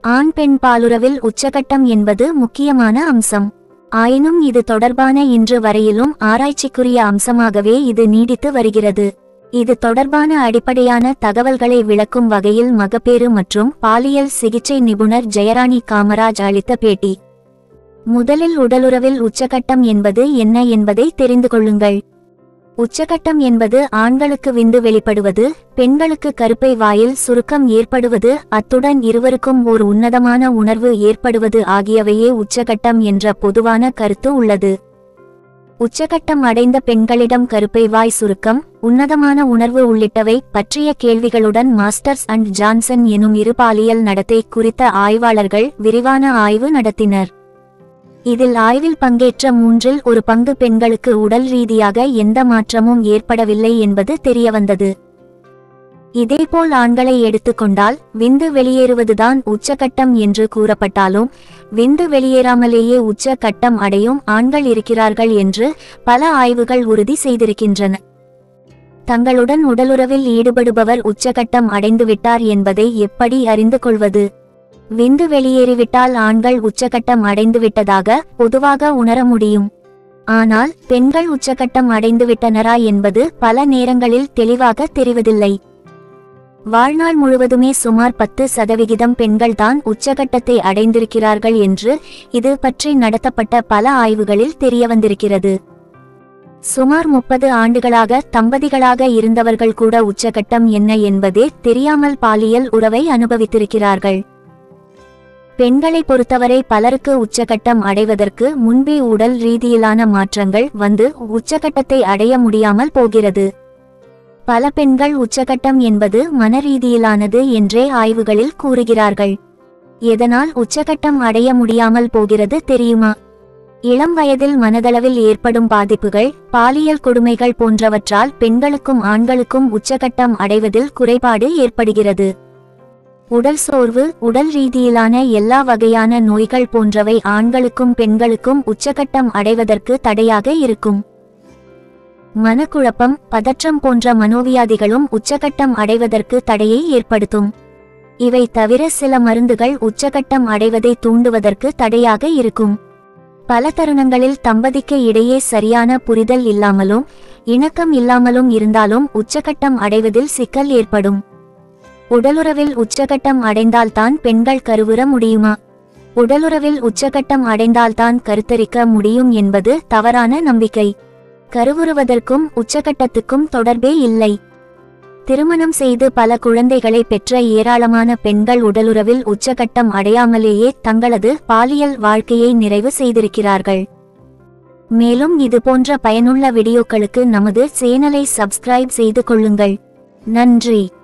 ஆண் பெண் பாலுறவில் உச்சகட்டம் என்பது முக்கியமான அம்சம் ஆயினும் இது தொடர்பான இன்று வரையிலும் ஆராய்ச்சிக்குரிய அம்சமாகவே இது நீடித்து வருகிறது இது தொடர்பான அடிப்படையான தகவல்களை விளக்கும் வகையில் மகப்பேறு மற்றும் பாலியல் சிகிச்சை நிபுணர் ஜெயராணி காமராஜ் அளித்த பேட்டி முதலில் உடலுறவில் உச்சகட்டம் என்பது என்ன என்பதை தெரிந்து கொள்ளுங்கள் உச்சகட்டம் என்பது ஆண்களுக்கு விந்து வெளிப்படுவது பெண்களுக்கு கருப்பை வாயில் சுருக்கம் ஏற்படுவது அத்துடன் இருவருக்கும் ஓர் உன்னதமான உணர்வு ஏற்படுவது ஆகியவையே உச்சகட்டம் என்ற பொதுவான கருத்து உள்ளது உச்சகட்டம் அடைந்த பெண்களிடம் கருப்பை வாய் சுருக்கம் உன்னதமான உணர்வு உள்ளிட்டவை பற்றிய கேள்விகளுடன் மாஸ்டர்ஸ் அண்ட் ஜான்சன் எனும் இரு பாலியல் நடத்தை குறித்த ஆய்வாளர்கள் விரிவான ஆய்வு நடத்தினர் இதில் ஆய்வில் பங்கேற்ற மூன்றில் ஒரு பங்கு பெண்களுக்கு உடல் ரீதியாக எந்த மாற்றமும் ஏற்படவில்லை என்பது தெரியவந்தது இதேபோல் ஆண்களை எடுத்துக்கொண்டால் விந்து வெளியேறுவதுதான் உச்சகட்டம் என்று கூறப்பட்டாலும் விந்து வெளியேறாமலேயே உச்ச கட்டம் அடையும் ஆண்கள் இருக்கிறார்கள் என்று பல ஆய்வுகள் உறுதி செய்திருக்கின்றன தங்களுடன் உடலுறவில் ஈடுபடுபவர் உச்சகட்டம் அடைந்துவிட்டார் என்பதை எப்படி அறிந்து கொள்வது விந்து வெளியேறிவிட்டால் ஆண்கள் உச்சகட்டம் அடைந்துவிட்டதாக பொதுவாக உணர முடியும் ஆனால் பெண்கள் உச்சகட்டம் அடைந்துவிட்டனரா என்பது பல நேரங்களில் தெளிவாக தெரிவதில்லை வாழ்நாள் முழுவதுமே சுமார் பத்து சதவிகிதம் பெண்கள்தான் உச்சகட்டத்தை அடைந்திருக்கிறார்கள் என்று இது பற்றி நடத்தப்பட்ட பல ஆய்வுகளில் தெரியவந்திருக்கிறது சுமார் முப்பது ஆண்டுகளாக தம்பதிகளாக இருந்தவர்கள் கூட உச்சகட்டம் என்ன என்பதே தெரியாமல் பாலியல் உறவை அனுபவித்திருக்கிறார்கள் பெண்களை பொறுத்தவரை பலருக்கு உச்சகட்டம் அடைவதற்கு முன்பே உடல் ரீதியிலான மாற்றங்கள் வந்து உச்சகட்டத்தை அடைய முடியாமல் போகிறது பல பெண்கள் உச்சகட்டம் என்பது மனரீதியிலானது என்றே ஆய்வுகளில் கூறுகிறார்கள் எதனால் உச்சகட்டம் அடைய முடியாமல் போகிறது தெரியுமா இளம் வயதில் மனதளவில் ஏற்படும் பாதிப்புகள் பாலியல் கொடுமைகள் போன்றவற்றால் பெண்களுக்கும் ஆண்களுக்கும் உச்சகட்டம் அடைவதில் குறைபாடு ஏற்படுகிறது உடல் சோர்வு உடல் ரீதியிலான எல்லா வகையான நோய்கள் போன்றவை ஆண்களுக்கும் பெண்களுக்கும் உச்சகட்டம் அடைவதற்கு தடையாக இருக்கும் மனக்குழப்பம் பதற்றம் போன்ற மனோவியாதிகளும் உச்சகட்டம் அடைவதற்கு தடையை ஏற்படுத்தும் இவை தவிர சில மருந்துகள் உச்சகட்டம் அடைவதை தூண்டுவதற்கு தடையாக இருக்கும் பல தருணங்களில் தம்பதிக்கு இடையே சரியான புரிதல் இல்லாமலும் இணக்கம் இல்லாமலும் இருந்தாலும் உச்சகட்டம் அடைவதில் சிக்கல் ஏற்படும் உடலுறவில் உச்சகட்டம் அடைந்தால்தான் பெண்கள் கருவுற முடியுமா உடலுறவில் உச்சகட்டம் அடைந்தால்தான் கருத்தரிக்க முடியும் என்பது தவறான நம்பிக்கை கருவுறுவதற்கும் உச்சகட்டத்துக்கும் தொடர்பே இல்லை திருமணம் செய்து பல குழந்தைகளை பெற்ற ஏராளமான பெண்கள் உடலுறவில் உச்சகட்டம் அடையாமலேயே தங்களது பாலியல் வாழ்க்கையை நிறைவு செய்திருக்கிறார்கள் மேலும் இது போன்ற பயனுள்ள வீடியோக்களுக்கு நமது சேனலை சப்ஸ்கிரைப் செய்து கொள்ளுங்கள் நன்றி